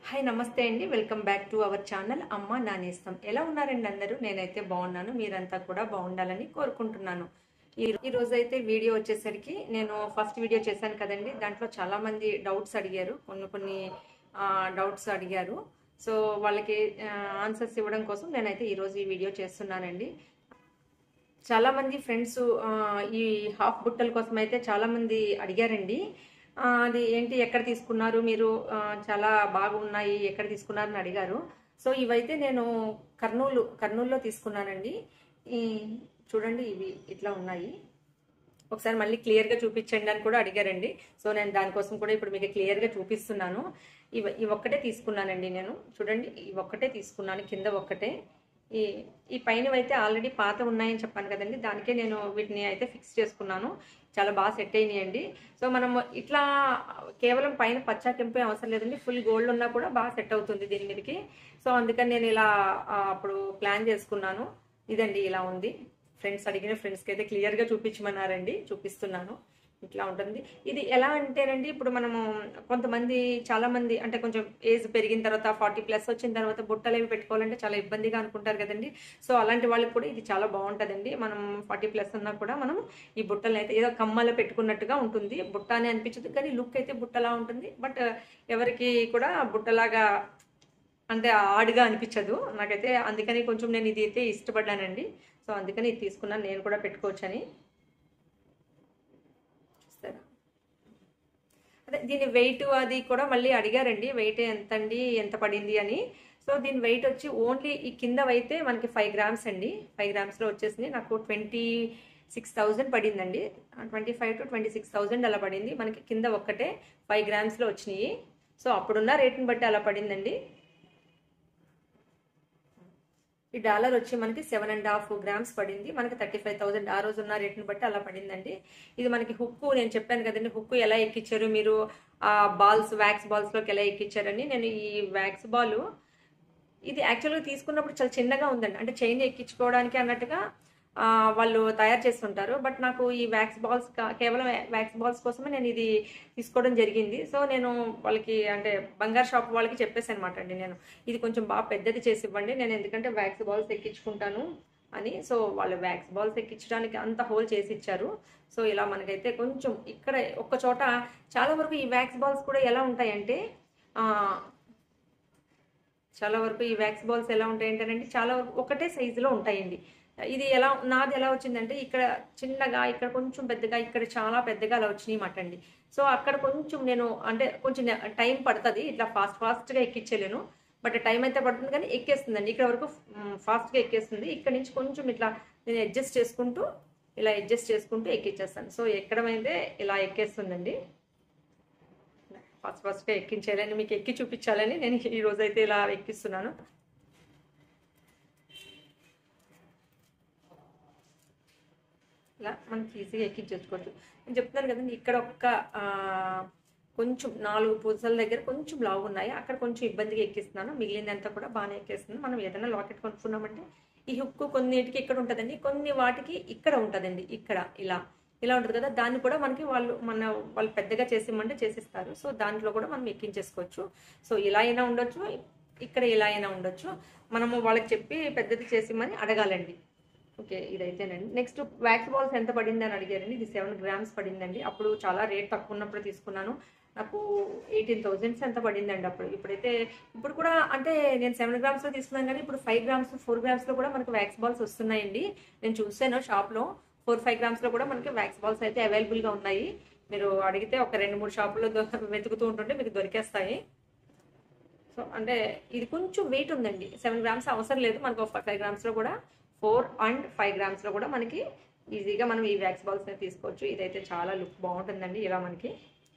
hi నమస్తే అండి welcome back to our channel అమ్మ నానేస్తాం ఎలా ఉన్నారండి అందరూ నేనైతే బాగున్నాను మీరంతా కూడా బాగుండాలని కోరుకుంటున్నాను ఈ ఈ రోజు అయితే వీడియో వచ్చేసరికి నేను ఫస్ట్ వీడియో చేశాను కదండి దాంట్లో చాలా మంది డౌట్స్ అడిగారు కొన్ని కొన్ని డౌట్స్ అడిగారు సో వాళ్ళకి ఆన్సర్స్ ఇవ్వడం కోసం నేనైతే ఈరోజు ఈ వీడియో చేస్తున్నానండి చాలా మంది ఫ్రెండ్స్ ఈ హాఫ్ బుట్టల కోసం అయితే చాలా మంది అడిగారండి ఆ, అది ఏంటి ఎక్కడ తీసుకున్నారు మీరు ఆ, చాలా బాగున్నాయి ఎక్కడ తీసుకున్నారని అడిగారు సో ఇవైతే నేను కర్నూలు కర్నూలులో తీసుకున్నానండి ఈ చూడండి ఇవి ఇట్లా ఉన్నాయి ఒకసారి మళ్ళీ క్లియర్గా చూపించండి అని కూడా అడిగారండి సో నేను దానికోసం కూడా ఇప్పుడు మీకు క్లియర్గా చూపిస్తున్నాను ఇవి ఇవి ఒక్కటే తీసుకున్నానండి నేను చూడండి ఇవి ఒక్కటే తీసుకున్నాను కింద ఒక్కటే ఈ ఈ పైన అయితే ఆల్రెడీ పాత ఉన్నాయని చెప్పాను కదండి దానికే నేను వీటిని అయితే ఫిక్స్ చేసుకున్నాను చాలా బాగా సెట్ అయినాయండి సో మనం ఇట్లా కేవలం పైన పచ్చా కెంపే అవసరం లేదండి ఫుల్ గోల్డ్ ఉన్నా కూడా బాగా సెట్ అవుతుంది దీని మీదకి సో అందుకని నేను ఇలా ఆ, అప్పుడు ప్లాన్ చేసుకున్నాను ఇదండి ఇలా ఉంది ఫ్రెండ్స్ అడిగిన ఫ్రెండ్స్కి అయితే క్లియర్గా చూపించమన్నారండి చూపిస్తున్నాను ఇట్లా ఉంటుంది ఇది ఎలా అంటేనండి ఇప్పుడు మనము కొంతమంది చాలా మంది అంటే కొంచెం ఏజ్ పెరిగిన తర్వాత ఫార్టీ ప్లస్ వచ్చిన తర్వాత బుట్టలు అవి పెట్టుకోవాలంటే చాలా ఇబ్బందిగా అనుకుంటారు కదండి సో అలాంటి వాళ్ళకి కూడా ఇది చాలా బాగుంటుందండి మనం ఫార్టీ ప్లస్ ఉన్నా కూడా మనం ఈ బుట్టలు అయితే ఏదో కమ్మలో పెట్టుకున్నట్టుగా ఉంటుంది బుట్ట అని అనిపించదు కానీ లుక్ అయితే బుట్టలా ఉంటుంది బట్ ఎవరికి కూడా బుట్టలాగా అంటే ఆడుగా అనిపించదు నాకైతే అందుకని కొంచెం నేను ఇది అయితే ఇష్టపడ్డానండి సో అందుకని ఇది తీసుకున్నాను నేను కూడా పెట్టుకోవచ్చని చూస్తారా అదే దీని వెయిట్ అది కూడా మళ్ళీ అడిగారండి వెయిట్ ఎంత అండి ఎంత పడింది అని సో దీని వెయిట్ వచ్చి ఓన్లీ ఈ కింద అయితే మనకి ఫైవ్ గ్రామ్స్ అండి ఫైవ్ గ్రామ్స్లో వచ్చేసింది నాకు ట్వంటీ సిక్స్ థౌజండ్ పడిందండి twenty five to twenty six thousand అలా పడింది మనకి కింద ఒక్కటే ఫైవ్ గ్రామ్స్లో వచ్చినాయి సో అప్పుడున్న రేట్ని బట్టి అలా పడిందండి ఈ డాలర్ వచ్చి మనకి సెవెన్ అండ్ హాఫ్ గ్రామ్స్ పడింది మనకి థర్టీ ఫైవ్ థౌసండ్ ఆ రోజు ఉన్న రేట్ని బట్టి అలా పడిందండి ఇది మనకి హుక్కు నేను చెప్పాను కదండి హుక్కు ఎలా ఎక్కించారు మీరు ఆ బాల్స్ వ్యాక్స్ బాల్స్లోకి ఎలా ఎక్కించారని నేను ఈ వ్యాక్స్ బాల్ ఇది యాక్చువల్గా తీసుకున్నప్పుడు చాలా చిన్నగా ఉందండి అంటే చైన్ ఎక్కించుకోవడానికి అన్నట్టుగా ఆ, వాళ్ళు తయారు చేస్తుంటారు బట్ నాకు ఈ వ్యాక్స్ బాల్స్ కా- కేవలం వ్యాక్స్ బాల్స్ కోసమే నేను ఇది తీసుకోవడం జరిగింది సో నేను వాళ్ళకి అంటే బంగారు షాప్ వాళ్ళకి చెప్పేసి అనమాట అండి నేను ఇది కొంచెం బాగా పెద్దది చేసి ఇవ్వండి నేను ఎందుకంటే వ్యాక్స్ బాల్స్ ఎక్కించుకుంటాను అని సో వాళ్ళు వ్యాక్స్ బాల్స్ ఎక్కించడానికి అంత హోల్ చేసి ఇచ్చారు సో ఇలా మనకైతే కొంచెం ఇక్కడ ఒక్క చోట చాలా వరకు ఈ వ్యాక్స్ బాల్స్ కూడా ఎలా ఉంటాయంటే ఆ, చాలా వరకు ఈ వ్యాక్స్ బాల్స్ ఎలా ఉంటాయి అంటేనండి చాలా వరకు ఒకటే సైజులో ఉంటాయండి ఇది ఎలా నాది ఎలా వచ్చిందంటే ఇక్కడ చిన్నగా ఇక్కడ కొంచెం పెద్దగా ఇక్కడ చాలా పెద్దగా అలా వచ్చినాయి మాట అండి సో అక్కడ కొంచెం నేను అంటే కొంచెం టైం పడుతుంది ఇట్లా ఫాస్ట్ ఫాస్ట్గా ఎక్కించలేను బట్ టైం అయితే పడుతుంది కానీ ఎక్కేస్తుందండి ఇక్కడ వరకు ఫాస్ట్గా ఎక్కేస్తుంది ఇక్కడ నుంచి కొంచెం ఇట్లా నేను అడ్జస్ట్ చేసుకుంటూ ఇలా అడ్జస్ట్ చేసుకుంటూ ఎక్కించేస్తాను సో ఎక్కడమైతే ఇలా ఎక్కేస్తుందండి ఫస్ట్ ఫస్ట్గా ఎక్కించాలని మీకు ఎక్కి చూపించాలని నేను ఈ రోజు అయితే ఇలా ఎక్కిస్తున్నాను ఇలా మనకి ఈజీగా ఎక్కించేసుకోవచ్చు నేను చెప్తున్నాను కదండి ఇక్కడ ఒక్క ఆ, కొంచెం నాలుగు పూసల దగ్గర కొంచెం లావు ఉన్నాయి అక్కడ కొంచెం ఇబ్బందిగా ఎక్కిస్తున్నాను మిగిలిందంతా కూడా బాగానే ఎక్కేస్తుంది మనం ఏదైనా లాకెట్ కొనుక్కున్నామంటే ఈ హుక్కు కొన్నిటికి ఇక్కడ ఉంటుందండి కొన్ని వాటికి ఇక్కడ ఉంటుందండి ఇక్కడ ఇలా ఇలా ఉంటుంది కదా దాన్ని కూడా మనకి వాళ్ళు మన వాళ్ళు పెద్దగా చేసిమంటే చేసిస్తారు సో దాంట్లో కూడా మనం ఎక్కించేసుకోవచ్చు సో ఇలా అయినా ఉండొచ్చు ఇక్కడ ఇలా అయినా ఉండొచ్చు మనము వాళ్ళకి చెప్పి పెద్దది చేసిమని అడగాలండి ఓకే ఇదైతేనండి నెక్స్ట్ వ్యాక్స్ బాల్స్ ఎంత పడింది అని అడిగారండి ఇది సెవెన్ గ్రామ్స్ పడిందండి అప్పుడు చాలా రేట్ తక్కువ ఉన్నప్పుడు తీసుకున్నాను నాకు ఎయిటీన్ థౌజండ్స్ ఎంత పడిందండి అప్పుడు ఇప్పుడైతే ఇప్పుడు కూడా అంటే నేను సెవెన్ గ్రామ్స్లో తీసుకున్నాను కానీ ఇప్పుడు ఫైవ్ గ్రామ్స్ ఫోర్ గ్రామ్స్లో కూడా మనకు వ్యాక్స్ బాల్స్ వస్తున్నాయండి నేను చూసాను షాప్లో ఫోర్ ఫైవ్ గ్రామ్స్లో కూడా మనకి వ్యాక్స్ బాల్స్ అయితే అవైలబుల్గా ఉన్నాయి మీరు అడిగితే ఒక రెండు మూడు షాపుల్లో దొ- వెతుకుతూ ఉంటుంటే మీకు దొరికేస్తాయి సో అంటే ఇది కొంచెం వెయిట్ ఉందండి సెవెన్ గ్రామ్స్ అవసరం లేదు మనకు ఒక ఫైవ్ గ్రామ్స్లో కూడా ఫోర్ అండ్ ఫైవ్ గ్రామ్స్లో కూడా మనకి ఈజీగా మనం ఈ వ్యాక్స్ బాల్స్ తీసుకోవచ్చు ఇదైతే చాలా లుక్ బాగుంటుందండి ఇలా మనకి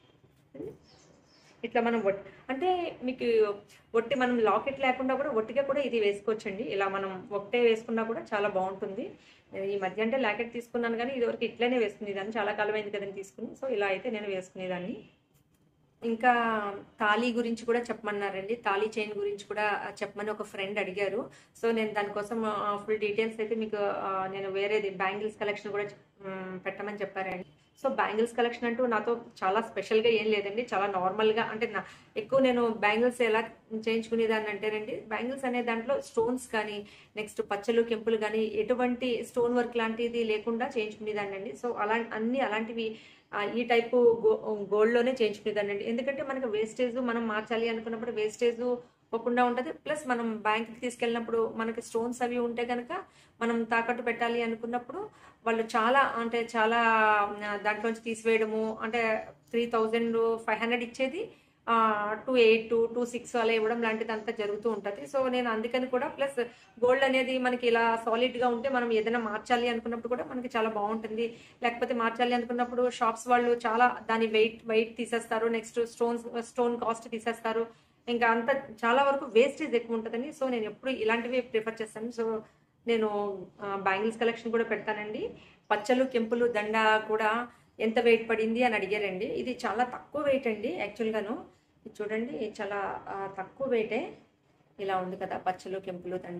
ఇట్లా మనం ఒట్ అంటే మీకు ఒట్టి మనం లాకెట్ లేకుండా కూడా ఒట్టిగా కూడా ఇది వేసుకోవచ్చండి ఇలా మనం ఒట్టే వేసుకున్నా కూడా చాలా బాగుంటుంది నేను ఈ మధ్య అంటే లాకెట్ తీసుకున్నాను కానీ ఇదివరకు ఇట్లనే వేసుకునేదాన్ని చాలా కాలం అయింది కదండి తీసుకుని సో ఇలా అయితే నేను వేసుకునేదాన్ని ఇంకా తాళీ గురించి కూడా చెప్పమన్నారండి తాళీ చైన్ గురించి కూడా చెప్పమని ఒక ఫ్రెండ్ అడిగారు సో నేను దానికోసం ఫుల్ డీటెయిల్స్ అయితే మీకు ఆ, నేను వేరేది బ్యాంగిల్స్ కలెక్షన్ కూడా మ్, పెట్టమని చెప్పారండి సో బ్యాంగిల్స్ కలెక్షన్ అంటూ నాతో చాలా స్పెషల్గా ఏం లేదండి చాలా నార్మల్గా అంటే నా ఎక్కువ నేను బ్యాంగిల్స్ ఎలా చేయించుకునేదాన్ని అంటేనండి బ్యాంగిల్స్ అనే దాంట్లో స్టోన్స్ కానీ నెక్స్ట్ పచ్చలు కెంపులు కానీ ఎటువంటి స్టోన్ వర్క్ లాంటిది లేకుండా చేయించుకునేదాన్ని అండి సో అలా అన్ని అలాంటివి ఆ, ఈ టైపు గో గోల్డ్లోనే చేయించుకునేదాన్ని అండి ఎందుకంటే మనకు వేస్టేజ్ మనం మార్చాలి అనుకున్నప్పుడు వేస్టేజ్ పోకుండా ఉంటుంది ప్లస్ మనం బ్యాంక్కి తీసుకెళ్ళినప్పుడు మనకి స్టోన్స్ అవి ఉంటే కనుక మనం తాకట్టు పెట్టాలి అనుకున్నప్పుడు వాళ్ళు చాలా అంటే చాలా ఆ, దాంట్లోంచి తీసివేయడము అంటే త్రీ థౌజండ్ ఫైవ్ హండ్రెడ్ ఇచ్చేది టూ ఎయిట్ టూ సిక్స్ అలా ఇవ్వడం లాంటిది అంతా జరుగుతూ ఉంటుంది సో నేను అందుకని కూడా ప్లస్ గోల్డ్ అనేది మనకి ఇలా సాలిడ్గా ఉంటే మనం ఏదైనా మార్చాలి అనుకున్నప్పుడు కూడా మనకి చాలా బాగుంటుంది లేకపోతే మార్చాలి అనుకున్నప్పుడు షాప్స్ వాళ్ళు చాలా దాని వెయిట్ వెయిట్ తీసేస్తారు నెక్స్ట్ స్టోన్స్ స్టోన్ కాస్ట్ తీసేస్తారు ఇంకా అంత చాలా వరకు వేస్టేజ్ ఎక్కువ ఉంటుందని సో నేను ఎప్పుడు ఇలాంటివి ప్రిఫర్ చేస్తాను సో నేను బ్యాంగిల్స్ కలెక్షన్ కూడా పెడతానండి పచ్చలు కెంపులు దండ కూడా ఎంత వెయిట్ పడింది అని అడిగారండి ఇది చాలా తక్కువ వెయిట్ అండి యాక్చువల్గాను ఇది చూడండి చాలా ఆ, తక్కువ వెయిటే ఇలా ఉంది కదా పచ్చలు కెంపులు దండ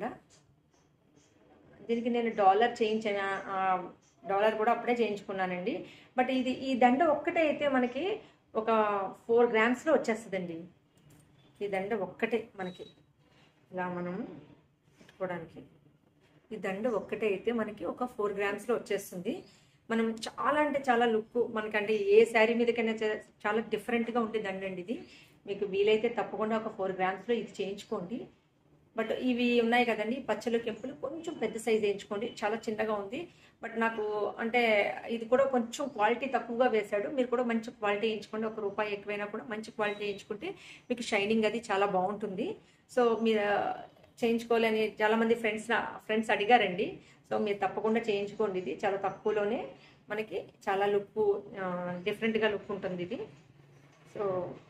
దీనికి నేను డాలర్ చేయించిన డాలర్ కూడా అప్పుడే చేయించుకున్నానండి బట్ ఇది ఈ దండ ఒక్కటే అయితే మనకి ఒక ఫోర్ గ్రామ్స్లో వచ్చేస్తుందండి ఈ దండ ఒక్కటే మనకి ఇలా మనం పెట్టుకోవడానికి ఈ దండ ఒక్కటే అయితే మనకి ఒక ఫోర్ గ్రామ్స్లో వచ్చేస్తుంది మనం చాలా అంటే చాలా లుక్ మనకంటే ఏ శారీ మీదకైనా చా- చాలా డిఫరెంట్గా ఉండే దండ అండి ఇది మీకు వీలైతే తప్పకుండా ఒక ఫోర్ గ్రామ్స్లో ఇది చేయించుకోండి బట్ ఇవి ఉన్నాయి కదండి పచ్చలు కెంపులు కొంచెం పెద్ద సైజ్ వేయించుకోండి చాలా చిన్నగా ఉంది బట్ నాకు అంటే ఇది కూడా కొంచెం క్వాలిటీ తక్కువగా వేశాడు మీరు కూడా మంచి క్వాలిటీ వేయించుకోండి ఒక రూపాయి ఎక్కువైనా కూడా మంచి క్వాలిటీ వేయించుకుంటే మీకు షైనింగ్ అది చాలా బాగుంటుంది సో మీరు చేయించుకోవాలని చాలా మంది ఫ్రెండ్స్ ఫ్రెండ్స్ అడిగారండి సో మీరు తప్పకుండా చేయించుకోండి ఇది చాలా తక్కువలోనే మనకి చాలా లుక్ డిఫరెంట్గా లుక్ ఉంటుంది ఇది సో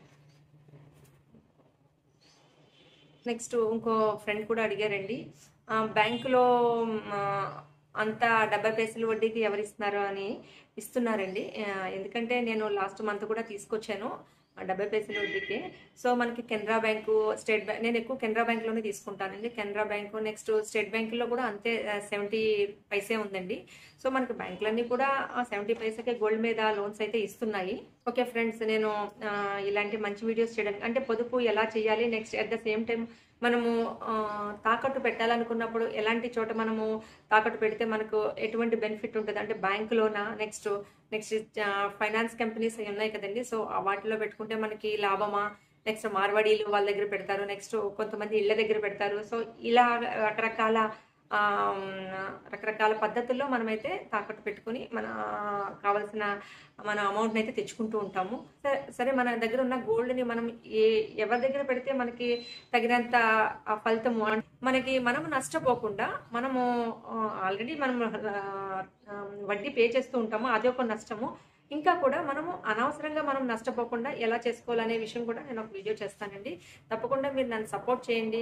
నెక్స్ట్ ఇంకో ఫ్రెండ్ కూడా అడిగారండి ఆ, బ్యాంకులో ఆ, అంత డెబ్బై పైసలు వడ్డీకి ఎవరు ఇస్తున్నారు అని ఇస్తున్నారండి ఆ, ఎందుకంటే నేను లాస్ట్ మంత్ కూడా తీసుకొచ్చాను ఆ, డెబ్బై పైసల వడ్డీకి సో మనకి కెనరా బ్యాంకు స్టేట్ బ్యాంక్ నేను ఎక్కువ కెనరా బ్యాంక్లోనే తీసుకుంటానండి కెనరా బ్యాంకు నెక్స్ట్ స్టేట్ బ్యాంకులో కూడా అంతే సెవెంటీ పైసే ఉందండి సో మనకి బ్యాంకులన్నీ కూడా సెవెంటీ పైసకే గోల్డ్ మీద లోన్స్ అయితే ఇస్తున్నాయి ఓకే ఫ్రెండ్స్ నేను ఆ, ఇలాంటి మంచి వీడియోస్ చేయడానికి అంటే పొదుపు ఎలా చేయాలి next at the same time మనము ఆ, తాకట్టు పెట్టాలనుకున్నప్పుడు ఎలాంటి చోట మనము తాకట్టు పెడితే మనకు ఎటువంటి బెనిఫిట్ ఉంటుంది అంటే బ్యాంకులోనా నెక్స్ట్ నెక్స్ట్ ఫైనాన్స్ కంపెనీస్ అవి ఉన్నాయి కదండి సో ఆ వాటిలో పెట్టుకుంటే మనకి లాభమా నెక్స్ట్ మార్వాడీలు వాళ్ళ దగ్గర పెడతారు నెక్స్ట్ కొంతమంది ఇళ్ళ దగ్గర పెడతారు సో ఇలా రకరకాల ఆ, రకరకాల పద్ధతుల్లో మనమైతే తాకట్టు పెట్టుకుని మన కావలసిన మన అమౌంట్ని అయితే తెచ్చుకుంటూ ఉంటాము సరే సరే మన దగ్గర ఉన్న గోల్డ్ని మనం ఏ ఎవరి దగ్గర పెడితే మనకి తగినంత ఆ ఫలితము అన్- మనకి మనం నష్టపోకుండా మనము ఆల్రెడీ మనం ఆ, ఆ, వడ్డీ పే చేస్తూ ఉంటాము అది ఒక నష్టము ఇంకా కూడా మనము అనవసరంగా మనం నష్టపోకుండా ఎలా చేసుకోవాలనే విషయం కూడా నేను ఒక వీడియో చేస్తానండి తప్పకుండా మీరు నన్ను సపోర్ట్ చేయండి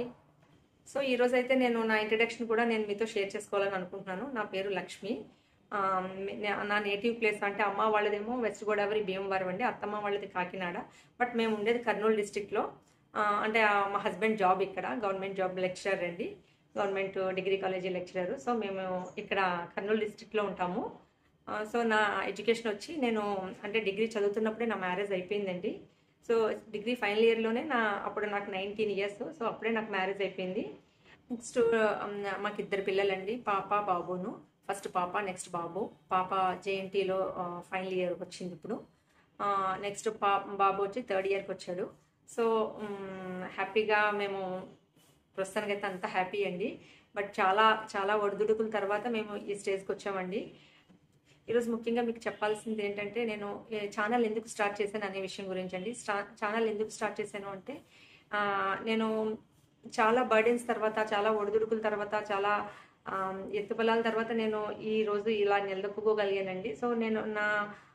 సో ఈ రోజు అయితే నేను నా ఇంట్రడక్షన్ కూడా నేను మీతో షేర్ చేసుకోవాలని అనుకుంటున్నాను నా పేరు లక్ష్మి ఆ, నే- నా నేటివ్ ప్లేస్ అంటే అమ్మ వాళ్ళదేమో వెస్ట్ గోదావరి భీమవరం అండి అత్తమ్మ వాళ్ళది కాకినాడ బట్ మేము ఉండేది కర్నూలు డిస్టిక్లో అంటే ఆ, మా హస్బెండ్ జాబ్ ఇక్కడ గవర్నమెంట్ జాబ్ లెక్చరర్ అండి government degree college lecturer so మేము ఇక్కడ కర్నూలు డిస్టిక్లో ఉంటాము ఆ, సో నా ఎడ్యుకేషన్ వచ్చి నేను అంటే డిగ్రీ చదువుతున్నప్పుడే నా మ్యారేజ్ అయిపోయిందండి సో డిగ్రీ ఫైనల్ ఇయర్లోనే నా అప్పుడు నాకు నైన్టీన్ ఇయర్స్ సో అప్పుడే నాకు మ్యారేజ్ అయిపోయింది నెక్స్ట్ మాకు ఇద్దరు పిల్లలండి పాప బాబును ఫస్ట్ పాప నెక్స్ట్ బాబు పాప జేఎన్టీలో ఫైనల్ ఇయర్ వచ్చింది ఇప్పుడు నెక్స్ట్ పా బాబు వచ్చి థర్డ్ ఇయర్కి వచ్చాడు సో హ్యాపీగా మేము ప్రస్తుతానికి అయితే అంతా హ్యాపీ అండి బట్ చాలా చాలా ఒడిదుడుకుల తర్వాత మేము ఈ స్టేజ్కి వచ్చామండి ఈరోజు ముఖ్యంగా మీకు చెప్పాల్సింది ఏంటంటే నేను ఈ ఛానల్ ఎందుకు స్టార్ట్ చేశాను అనే విషయం గురించి అండి స్టా- ఛానల్ ఎందుకు స్టార్ట్ చేశాను అంటే ఆ, నేను చాలా బర్డెన్స్ తర్వాత చాలా ఒడిదుడుకుల తర్వాత చాలా ఆ, ఎత్తుపలాల తర్వాత నేను ఈ రోజు ఇలా నిలదొక్కుకోగలిగానండి సో నేను నా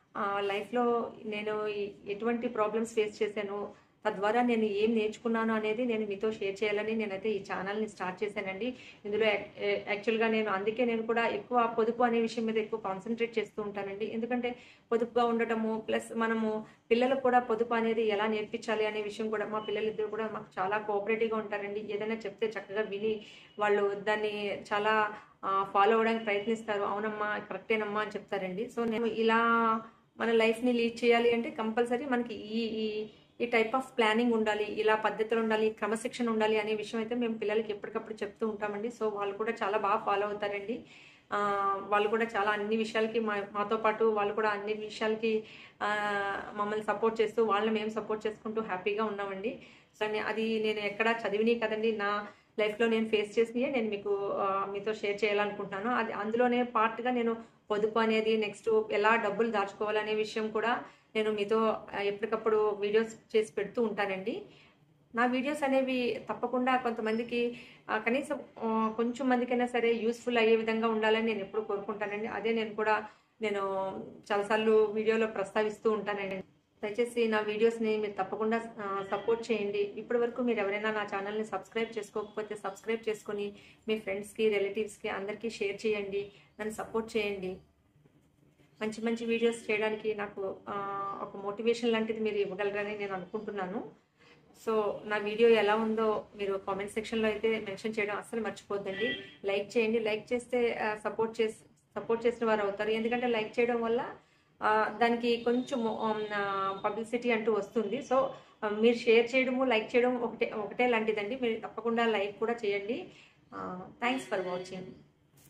లైఫ్లో నేను ఈ- ఎటువంటి ప్రాబ్లమ్స్ ఫేస్ చేశాను తద్వారా నేను ఏం నేర్చుకున్నాను అనేది నేను మీతో షేర్ చేయాలని నేనైతే ఈ ఛానల్ని స్టార్ట్ చేశానండి ఇందులో యాక్- ఏ- యాక్చువల్గా నేను అందుకే నేను కూడా ఎక్కువ పొదుపు అనే విషయం మీద ఎక్కువ కాన్సన్ట్రేట్ చేస్తూ ఉంటానండి ఎందుకంటే పొదుపుగా ఉండటము ప్లస్ మనము పిల్లలకు కూడా పొదుపు అనేది ఎలా నేర్పించాలి అనే విషయం కూడా మా పిల్లలిద్దరు కూడా మాకు చాలా కోఆపరేటివ్గా ఉంటారండి ఏదైనా చెప్తే చక్కగా విని వాళ్ళు దాన్ని చాలా ఫాలో అవ్వడానికి ప్రయత్నిస్తారు అవునమ్మా కరెక్టేనమ్మా అని చెప్తారండి సో నేను ఇలా మన లైఫ్ని లీడ్ చేయాలి అంటే కంపల్సరీ మనకి ఈ ఈ ఈ టైప్ ఆఫ్ ప్లానింగ్ ఉండాలి ఇలా పద్ధతులు ఉండాలి క్రమశిక్షణ ఉండాలి అనే విషయం అయితే మేము పిల్లలకి ఎప్పటికప్పుడు చెప్తూ ఉంటామండి సో వాళ్ళు కూడా చాలా బాగా ఫాలో అవుతారండి ఆ, వాళ్ళు కూడా చాలా అన్ని విషయాలకి మా మాతో పాటు వాళ్ళు కూడా అన్ని విషయాలకి ఆ, మమ్మల్ని సపోర్ట్ చేస్తూ వాళ్ళని మేము సపోర్ట్ చేసుకుంటూ హ్యాపీగా ఉన్నామండి సో నే- అది నేను ఎక్కడ చదివిని కదండి నా లైఫ్లో నేను ఫేస్ చేసినవి నేను మీకు ఆ, మీతో షేర్ చేయాలనుకుంటున్నాను అది అందులోనే పార్ట్గా నేను పొదుపు అనేది నెక్స్ట్ ఎలా డబ్బులు దాచుకోవాలనే విషయం కూడా నేను మీతో ఆ, ఎప్పటికప్పుడు వీడియోస్ చేసి పెడుతూ ఉంటానండి నా వీడియోస్ అనేవి తప్పకుండా కొంతమందికి ఆ, కనీసం ఆ, కొంచెం మందికైనా సరే యూస్ఫుల్ అయ్యే విధంగా ఉండాలని నేను ఎప్పుడు కోరుకుంటానండి అదే నేను కూడా నేను చాలాసార్లు వీడియోలో ప్రస్తావిస్తూ ఉంటానండి దయచేసి నా వీడియోస్ని మీరు తప్పకుండా సపోర్ట్ చేయండి ఇప్పటి వరకు మీరు ఎవరైనా నా ఛానల్ని సబ్స్క్రైబ్ చేసుకోకపోతే సబ్స్క్రైబ్ చేసుకొని మీ ఫ్రెండ్స్కి రిలేటివ్స్కి అందరికీ షేర్ చేయండి నన్ను సపోర్ట్ చేయండి మంచి మంచి వీడియోస్ చేయడానికి నాకు ఆ, ఒక మోటివేషన్ లాంటిది మీరు ఇవ్వగలరని నేను అనుకుంటున్నాను సో నా వీడియో ఎలా ఉందో మీరు కామెంట్ సెక్షన్లో అయితే మెన్షన్ చేయడం అస్సలు మర్చిపోద్దండి లైక్ చేయండి లైక్ చేస్తే సపోర్ట్ చేసి సపోర్ట్ చేసిన వారు అవుతారు ఎందుకంటే లైక్ చేయడం వల్ల ఆ, దానికి కొంచెం పబ్లిసిటీ అంటూ వస్తుంది సో ఆ, మీరు షేర్ చేయడము లైక్ చేయడం ఒకటే ఒకటే లాంటిదండి మీరు తప్పకుండా లైక్ కూడా చేయండి థ్యాంక్స్ ఫర్ వాచింగ్